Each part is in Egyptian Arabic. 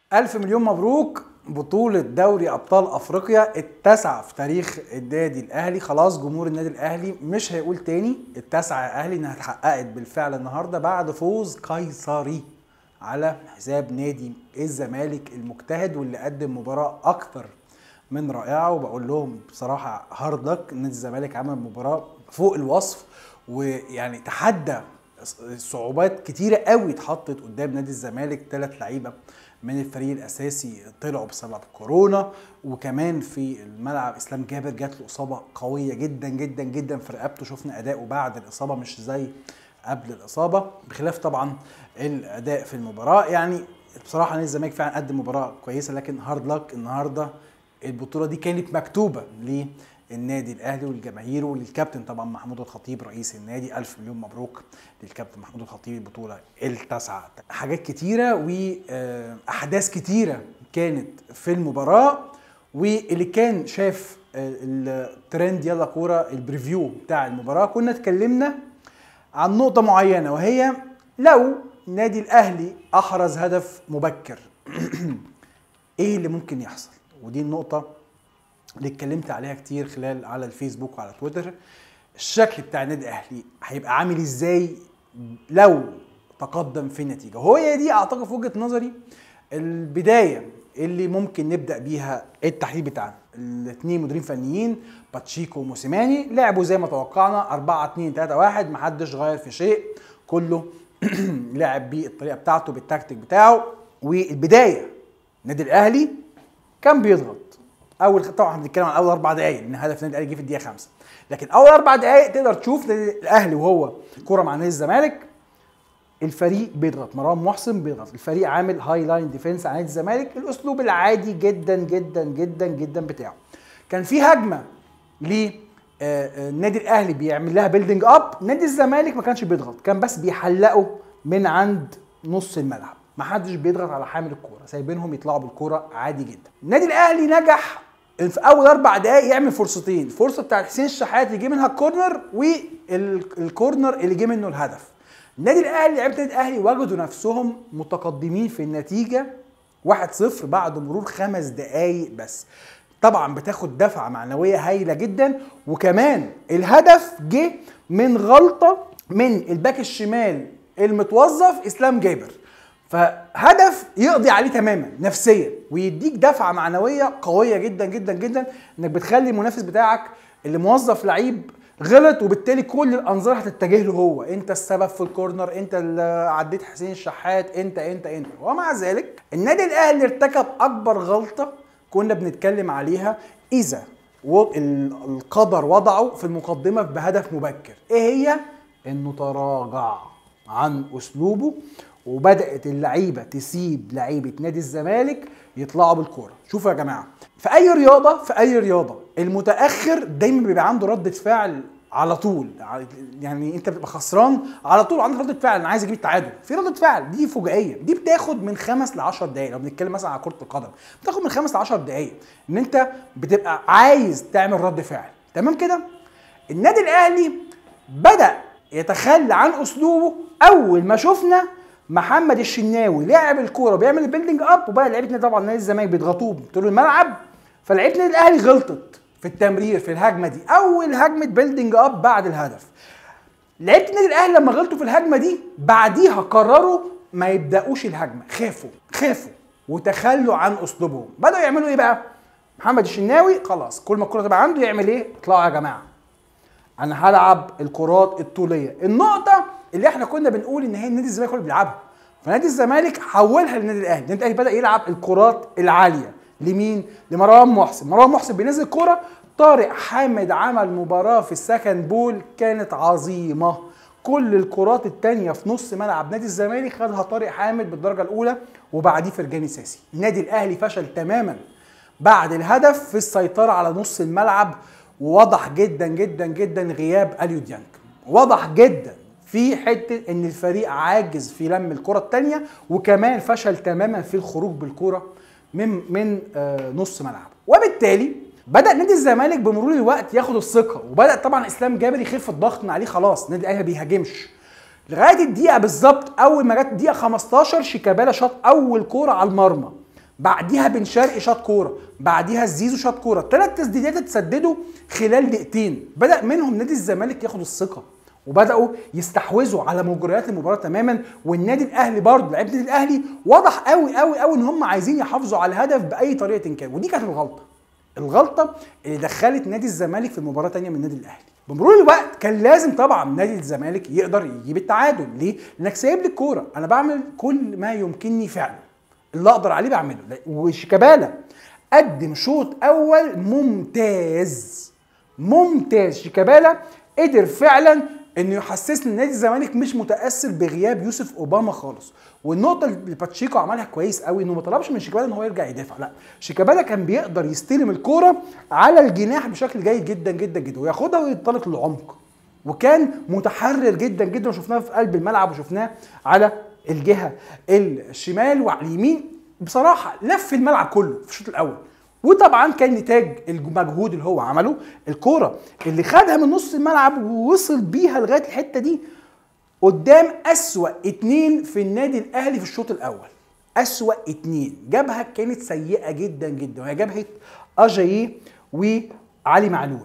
ألف مليون مبروك بطولة دوري أبطال أفريقيا التاسعة في تاريخ النادي الأهلي خلاص جمهور النادي الأهلي مش هيقول تاني التاسعة يا أهلي إنها اتحققت بالفعل النهاردة بعد فوز قيصري على حساب نادي الزمالك المجتهد واللي قدم مباراة أكثر من رائعة وبقول لهم بصراحة هارد لك نادي الزمالك عمل مباراة فوق الوصف ويعني تحدى صعوبات كتيرة قوي اتحطت قدام نادي الزمالك ثلاث لعيبة من الفريق الاساسي طلعوا بسبب كورونا وكمان في الملعب اسلام جابر جات له اصابه قويه جدا جدا جدا في رقبته شفنا اداؤه بعد الاصابه مش زي قبل الاصابه بخلاف طبعا الاداء في المباراه يعني بصراحه نادي الزمالك فعلا قدم مباراه كويسه لكن هارد لك النهارده البطوله دي كانت مكتوبه للنادي الاهلي والجماهير وللكابتن طبعا محمود الخطيب رئيس النادي الف مليون مبروك للكابتن محمود الخطيب البطوله التاسعه حاجات كتيره واحداث كتيره كانت في المباراه واللي كان شاف الترند يلا كوره البريفيو بتاع المباراه كنا اتكلمنا عن نقطه معينه وهي لو نادي الاهلي احرز هدف مبكر ايه اللي ممكن يحصل ودي النقطه اللي اتكلمت عليها كتير خلال على الفيسبوك وعلى تويتر الشكل بتاع النادي الاهلي هيبقى عامل ازاي لو تقدم في النتيجه هو هي دي اعتقد في وجهه نظري البدايه اللي ممكن نبدا بيها التحليل بتاعنا الاثنين مديرين فنيين باتشيكو وموسيماني لعبوا زي ما توقعنا 4 2 3 1 محدش غير في شيء كله لعب بالطريقه بتاعته بالتكتيك بتاعه والبدايه النادي الاهلي كان بيضغط اول طبعا بنتكلم عن اول اربع دقائق لان هدف النادي الاهلي جه في الدقيقه خمسة لكن اول اربع دقائق تقدر تشوف الاهلي وهو كوره مع نادي الزمالك الفريق بيضغط مروان محسن بيضغط الفريق عامل هاي لاين ديفense على نادي الزمالك الاسلوب العادي جدا جدا جدا جدا بتاعه كان في هجمه ل النادي الاهلي بيعمل لها بيلدينج اب نادي الزمالك ما كانش بيضغط كان بس بيحلقوا من عند نص الملعب ما حدش بيضغط على حامل الكوره سايبينهم يطلعوا بالكوره عادي جدا النادي الاهلي نجح في اول اربع دقائق يعمل فرصتين الفرصه بتاعت حسين الشحات اللي جه منها الكورنر والكورنر اللي جه منه الهدف النادي الاهلي لعيبه النادي الاهلي وجدوا نفسهم متقدمين في النتيجه 1-0 بعد مرور خمس دقائق بس طبعا بتاخد دفعه معنويه هايله جدا وكمان الهدف جه من غلطه من الباك الشمال المتوظف اسلام جابر فهدف يقضي عليه تماما نفسيا ويديك دفعه معنويه قويه جدا جدا جدا انك بتخلي المنافس بتاعك اللي موظف لعيب غلط وبالتالي كل الانظار هتتجه له هو انت السبب في الكورنر انت اللي عديت حسين الشحات انت انت انت ومع ذلك النادي الاهلي ارتكب اكبر غلطه كنا بنتكلم عليها اذا القدر وضعه في المقدمه بهدف مبكر ايه هي انه تراجع عن اسلوبه وبدات اللعيبه تسيب لعيبه نادي الزمالك يطلعوا بالكوره شوفوا يا جماعه في اي رياضه في اي رياضه المتاخر دايما بيبقى عنده رده فعل على طول يعني انت بتبقى خسران على طول عندك رده فعل انا عايز اجيب التعادل في رده فعل دي فجائيه دي بتاخد من خمس ل 10 دقائق لو بنتكلم مثلا على كره القدم بتاخد من خمس ل 10 دقائق ان انت بتبقى عايز تعمل رد فعل تمام كده النادي الاهلي بدا يتخلى عن اسلوبه اول ما شفنا محمد الشناوي لعب الكوره بيعمل البيلدينج اب وبقى لعيبه طبعا نادي الزمالك بيضغطوه طول الملعب فلعيبه النادي الاهلي غلطت في التمرير في الهجمه دي اول هجمه بيلدينج اب بعد الهدف لعيبه النادي الاهلي لما غلطوا في الهجمه دي بعديها قرروا ما يبداوش الهجمه خافوا خافوا وتخلوا عن اسلوبهم بداوا يعملوا ايه بقى محمد الشناوي خلاص كل ما الكره تبقى عنده يعمل ايه اطلعوا يا جماعه انا هلعب الكرات الطوليه النقطه اللي احنا كنا بنقول ان هي النادي الزمالك هو اللي بيلعبها فنادي الزمالك حولها للنادي الاهلي النادي الاهلي بدا يلعب الكرات العاليه لمين لمروان محسن مروان محسن بينزل كرة طارق حامد عمل مباراة في السكند بول كانت عظيمة كل الكرات التانية في نص ملعب نادي الزمالك خدها طارق حامد بالدرجة الأولى وبعديه فرجاني ساسي النادي الأهلي فشل تماما بعد الهدف في السيطرة على نص الملعب وواضح جدا جدا جدا غياب اليو ديانج واضح جدا في حته ان الفريق عاجز في لم الكره الثانيه وكمان فشل تماما في الخروج بالكره من من آه نص ملعب وبالتالي بدا نادي الزمالك بمرور الوقت ياخد الثقه وبدا طبعا اسلام جابر يخف الضغط من عليه خلاص النادي الاهلي ما بيهاجمش لغايه الدقيقه بالظبط اول ما جت الدقيقه 15 شيكابالا شاط اول كوره على المرمى بعديها بن شرقي شاط كوره بعديها زيزو شاط كوره ثلاث تسديدات اتسددوا خلال دقيقتين بدا منهم نادي الزمالك ياخد الثقه وبداوا يستحوذوا على مجريات المباراه تماما والنادي الاهلي برضه لعيبه النادي الاهلي واضح قوي قوي قوي ان هم عايزين يحافظوا على الهدف باي طريقه كان ودي كانت الغلطه الغلطه اللي دخلت نادي الزمالك في مباراه ثانيه من النادي الاهلي بمرور الوقت كان لازم طبعا نادي الزمالك يقدر يجيب التعادل ليه لانك سايب لي الكوره انا بعمل كل ما يمكنني فعلا اللي اقدر عليه بعمله وشيكابالا قدم شوط اول ممتاز ممتاز شيكابالا قدر فعلا انه يحسسني ان نادي الزمالك مش متاثر بغياب يوسف اوباما خالص والنقطه اللي باتشيكو عملها كويس قوي انه ما طلبش من شيكابالا ان هو يرجع يدافع لا شيكابالا كان بيقدر يستلم الكوره على الجناح بشكل جيد جدا جدا جدا وياخدها وينطلق للعمق وكان متحرر جدا جدا وشفناه في قلب الملعب وشفناه على الجهه الشمال وعلى اليمين بصراحه لف الملعب كله في الشوط الاول وطبعا كان نتاج المجهود اللي هو عمله الكوره اللي خدها من نص الملعب ووصل بيها لغايه الحته دي قدام اسوا اتنين في النادي الاهلي في الشوط الاول اسوا اتنين جبهه كانت سيئه جدا جدا وهي جبهه اجاييه وعلي معلول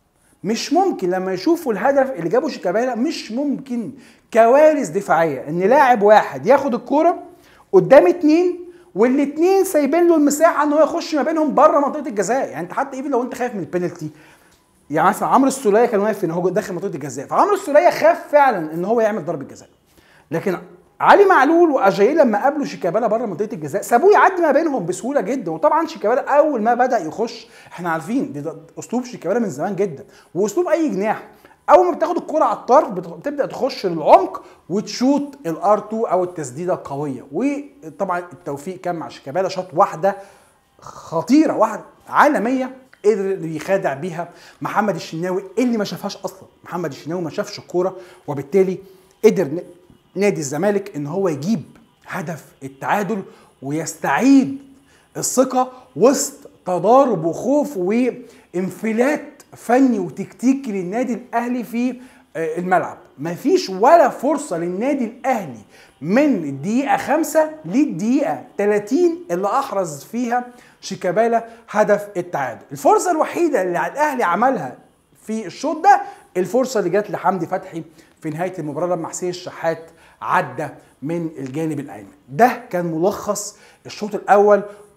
مش ممكن لما يشوفوا الهدف اللي جابه شيكابالا مش ممكن كوارث دفاعيه ان لاعب واحد ياخد الكوره قدام اتنين والاثنين سايبين له المساحه ان هو يخش ما بينهم بره منطقه الجزاء يعني انت حتى ايفن لو انت خايف من البينالتي يعني مثلا عمرو السوليه كان واقف ان هو داخل منطقه الجزاء فعمرو السوليه خاف فعلا ان هو يعمل ضربه جزاء لكن علي معلول واجاي لما قابلوا شيكابالا بره منطقه الجزاء سابوه يعدي ما بينهم بسهوله جدا وطبعا شيكابالا اول ما بدا يخش احنا عارفين ده اسلوب شيكابالا من زمان جدا واسلوب اي جناح اول ما بتاخد الكرة على الطرف بتبدا تخش للعمق وتشوت الار 2 او التسديده القويه وطبعا التوفيق كان مع شيكابالا شاط واحده خطيره واحده عالميه قدر يخادع بيها محمد الشناوي اللي ما شافهاش اصلا محمد الشناوي ما شافش الكوره وبالتالي قدر نادي الزمالك ان هو يجيب هدف التعادل ويستعيد الثقه وسط تضارب وخوف وانفلات فني وتكتيكي للنادي الاهلي في آه، الملعب مفيش ولا فرصة للنادي الأهلي من الدقيقة خمسة للدقيقة 30 اللي أحرز فيها شيكابالا هدف التعادل الفرصة الوحيدة اللي الأهلي عملها في الشوط ده الفرصة اللي جت لحمدي فتحي في نهاية المباراة لما حسين الشحات عدى من الجانب الأيمن ده كان ملخص الشوط الأول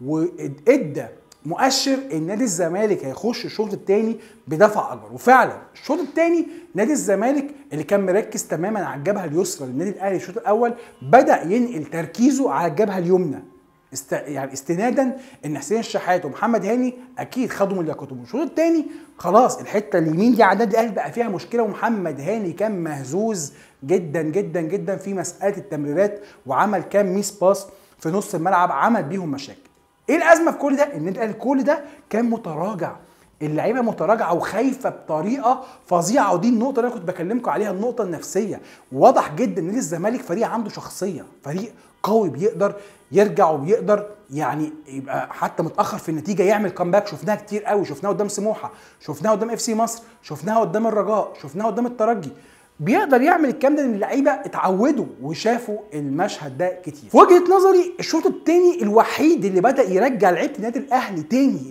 وادى مؤشر ان نادي الزمالك هيخش الشوط الثاني بدفع اكبر وفعلا الشوط الثاني نادي الزمالك اللي كان مركز تماما على الجبهه اليسرى للنادي الاهلي الشوط الاول بدا ينقل تركيزه على الجبهه اليمنى است... يعني استنادا ان حسين الشحات ومحمد هاني اكيد خدوا من لياقتهم الشوط الثاني خلاص الحته اليمين دي على النادي الاهلي بقى فيها مشكله ومحمد هاني كان مهزوز جدا جدا جدا في مساله التمريرات وعمل كام ميس باس في نص الملعب عمل بيهم مشاكل ايه الازمه في كل ده ان انت كل ده كان متراجع اللعيبه متراجعه وخايفه بطريقه فظيعه ودي النقطه اللي انا كنت بكلمكم عليها النقطه النفسيه واضح جدا ان الزمالك فريق عنده شخصيه فريق قوي بيقدر يرجع وبيقدر يعني يبقى حتى متاخر في النتيجه يعمل كامباك شفناها كتير قوي شفناها قدام سموحه شفناها قدام اف سي مصر شفناها قدام الرجاء شفناها قدام الترجي بيقدر يعمل الكلام ده لان اللعيبه اتعودوا وشافوا المشهد ده كتير. في وجهه نظري الشوط الثاني الوحيد اللي بدا يرجع لعيبه النادي الاهلي تاني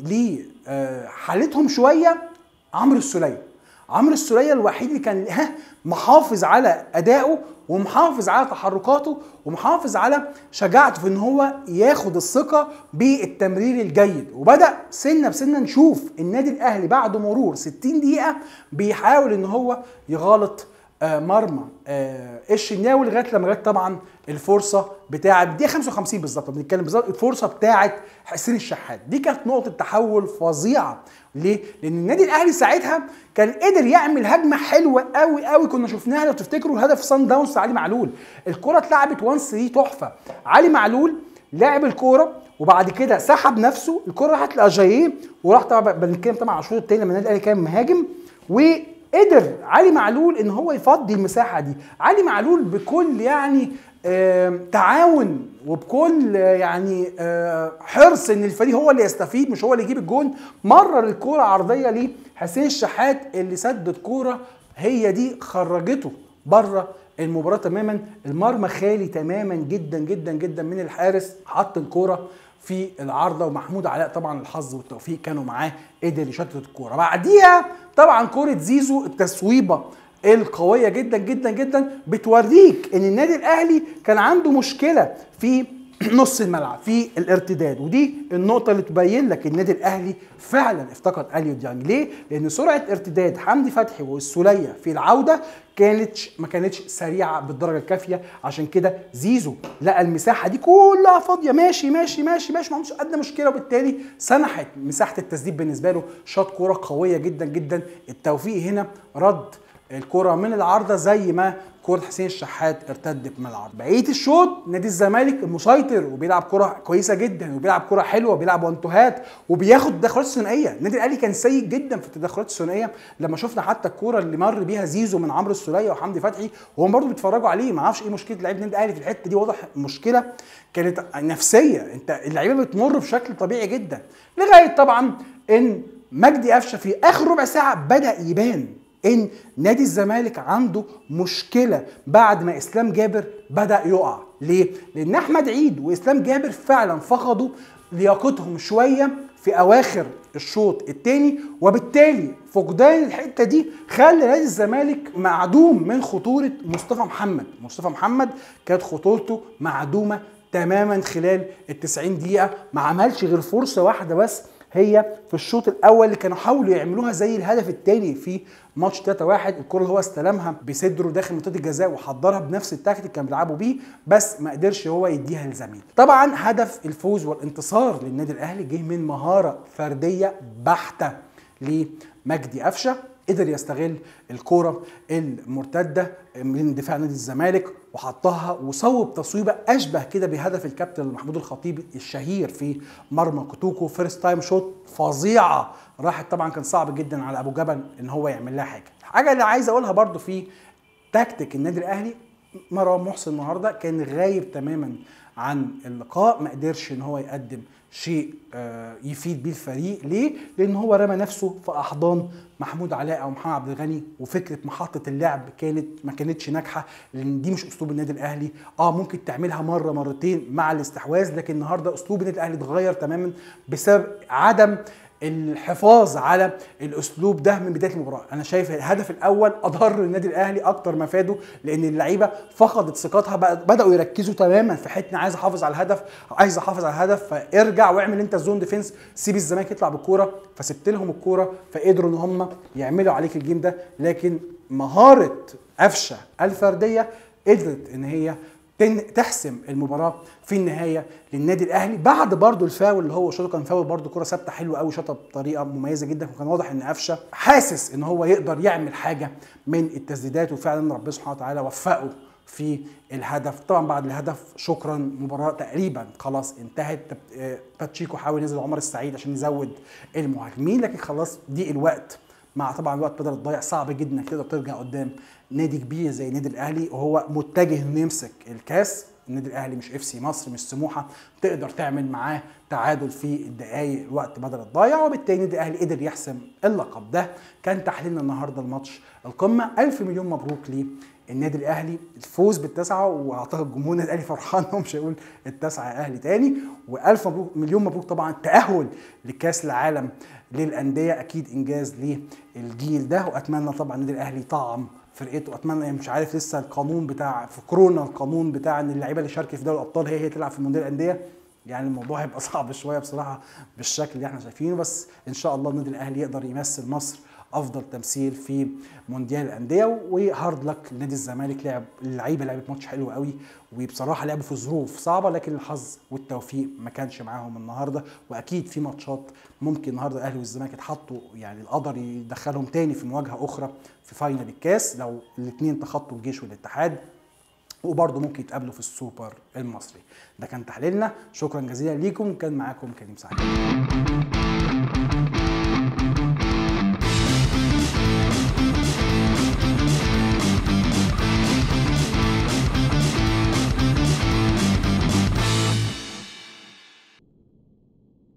لحالتهم شويه عمرو السوليه. عمرو السوليه الوحيد اللي كان ها محافظ على ادائه ومحافظ على تحركاته ومحافظ على شجاعته في ان هو ياخد الثقه بالتمرير الجيد وبدا سنه بسنه نشوف النادي الاهلي بعد مرور 60 دقيقه بيحاول ان هو يغالط آه، مرمى آه، الشناوي لغايه لما جت طبعا الفرصه بتاعه دي 55 بالظبط بنتكلم بالظبط الفرصه بتاعه حسين الشحات دي كانت نقطه تحول فظيعه ليه؟ لان النادي الاهلي ساعتها كان قدر يعمل هجمه حلوه قوي قوي كنا شفناها لو تفتكروا هدف سان داونز علي معلول الكره اتلعبت وانس دي تحفه علي معلول لعب الكوره وبعد كده سحب نفسه الكره راحت لاجاييه وراح طبعا بنتكلم طبعا على الشوط الثاني لما النادي الاهلي كان مهاجم و قدر علي معلول ان هو يفضي المساحه دي علي معلول بكل يعني تعاون وبكل يعني حرص ان الفريق هو اللي يستفيد مش هو اللي يجيب الجون مرر الكوره عرضيه لحسين الشحات اللي سدد كوره هي دي خرجته بره المباراه تماما المرمى خالي تماما جدا جدا جدا من الحارس حط الكوره في العارضه ومحمود علاء طبعا الحظ والتوفيق كانوا معاه قدر يشتت الكوره بعديها طبعا كوره زيزو التسويبه القويه جدا جدا جدا بتوريك ان النادي الاهلي كان عنده مشكله في نص الملعب في الارتداد ودي النقطه اللي تبين لك النادي الاهلي فعلا افتقد اليو ديانج ليه لان سرعه ارتداد حمدي فتحي والسوليه في العوده كانتش ما كانتش سريعه بالدرجه الكافيه عشان كده زيزو لقى المساحه دي كلها فاضيه ماشي ماشي ماشي ماشي ما عندوش ادنى مشكله وبالتالي سنحت مساحه التسديد بالنسبه له شاط كوره قويه جدا جدا التوفيق هنا رد الكرة من العارضة زي ما كرة حسين الشحات ارتدت من العارضة بقية الشوط نادي الزمالك المسيطر وبيلعب كرة كويسة جدا وبيلعب كرة حلوة وبيلعب وانتوهات وبياخد تدخلات ثنائية النادي الاهلي كان سيء جدا في التدخلات الثنائية لما شفنا حتى الكرة اللي مر بيها زيزو من عمرو السولية وحمدي فتحي وهم برضه بيتفرجوا عليه ما اعرفش ايه مشكلة لعيبة النادي الاهلي في الحتة دي واضح المشكلة كانت نفسية انت اللعيبة بتمر بشكل طبيعي جدا لغاية طبعا ان مجدي قفشه في اخر ربع ساعه بدا يبان ان نادي الزمالك عنده مشكله بعد ما اسلام جابر بدا يقع ليه لان احمد عيد واسلام جابر فعلا فقدوا لياقتهم شويه في اواخر الشوط الثاني وبالتالي فقدان الحته دي خلى نادي الزمالك معدوم من خطوره مصطفى محمد مصطفى محمد كانت خطورته معدومه تماما خلال ال 90 دقيقه ما عملش غير فرصه واحده بس هي في الشوط الاول اللي كانوا حاولوا يعملوها زي الهدف الثاني في ماتش 3 1 الكره اللي هو استلمها بصدره داخل منطقه الجزاء وحضرها بنفس التكتيك اللي كانوا بيلعبوا بيه بس ما قدرش هو يديها لزميله طبعا هدف الفوز والانتصار للنادي الاهلي جه من مهاره فرديه بحته لمجدي قفشه قدر يستغل الكوره المرتده من دفاع نادي الزمالك وحطها وصوب تصويبه اشبه كده بهدف الكابتن محمود الخطيب الشهير في مرمى كوتوكو فيرست تايم شوت فظيعه راحت طبعا كان صعب جدا على ابو جبل ان هو يعمل لها حاجه الحاجه اللي عايز اقولها برده في تكتيك النادي الاهلي مروان محسن النهارده كان غايب تماما عن اللقاء ما قدرش ان هو يقدم شيء يفيد بيه الفريق ليه؟ لان هو رمى نفسه في احضان محمود علاء او محمد عبد الغني وفكره محطه اللعب كانت ما كانتش ناجحه لان دي مش اسلوب النادي الاهلي اه ممكن تعملها مره مرتين مع الاستحواذ لكن النهارده اسلوب النادي الاهلي اتغير تماما بسبب عدم الحفاظ على الاسلوب ده من بدايه المباراه انا شايف الهدف الاول اضر النادي الاهلي اكتر ما فاده لان اللعيبه فقدت ثقتها بداوا يركزوا تماما في حته عايز احافظ على الهدف عايز احافظ على الهدف فارجع واعمل انت الزون ديفنس سيب الزمالك يطلع بالكوره فسبت لهم الكوره فقدروا ان هم يعملوا عليك الجيم ده لكن مهاره قفشه الفرديه قدرت ان هي تحسم المباراه في النهايه للنادي الاهلي بعد برضو الفاول اللي هو شاطه كان فاول برضو كره ثابته حلوه قوي شاطه بطريقه مميزه جدا وكان واضح ان قفشه حاسس ان هو يقدر يعمل حاجه من التسديدات وفعلا ربنا سبحانه وتعالى وفقه في الهدف طبعا بعد الهدف شكرا مباراه تقريبا خلاص انتهت باتشيكو حاول ينزل عمر السعيد عشان يزود المهاجمين لكن خلاص ضيق الوقت مع طبعا الوقت بدل الضايع صعب جدا انك تقدر ترجع قدام نادي كبير زي النادي الاهلي وهو متجه انه يمسك الكاس النادي الاهلي مش اف سي مصر مش سموحه تقدر تعمل معاه تعادل في الدقائق الوقت بدل الضايع وبالتالي النادي الاهلي قدر يحسم اللقب ده كان تحليلنا النهارده الماتش القمه الف مليون مبروك للنادي الاهلي الفوز بالتسعه واعتقد جمهور النادي الاهلي فرحان هو مش هيقول التسعه اهلي تاني والف مبروك مليون مبروك طبعا التاهل لكاس العالم للانديه اكيد انجاز للجيل ده واتمنى طبعا النادي الاهلي طعم فرقته اتمنى مش عارف لسه القانون بتاع في كورونا القانون بتاع ان اللعيبه اللي شاركت في دوري الابطال هي هي تلعب في مونديال الانديه يعني الموضوع هيبقى صعب شويه بصراحه بالشكل اللي احنا شايفينه بس ان شاء الله النادي الاهلي يقدر يمثل مصر افضل تمثيل في مونديال الانديه وهارد لك لنادي الزمالك لعب اللعيبه لعبت ماتش حلو قوي وبصراحه لعبوا في ظروف صعبه لكن الحظ والتوفيق ما كانش معاهم النهارده واكيد في ماتشات ممكن النهارده الاهلي والزمالك يتحطوا يعني القدر يدخلهم تاني في مواجهه اخرى في فاينل الكاس لو الاثنين تخطوا الجيش والاتحاد وبرضه ممكن يتقابلوا في السوبر المصري ده كان تحليلنا شكرا جزيلا ليكم كان معاكم كريم سعيد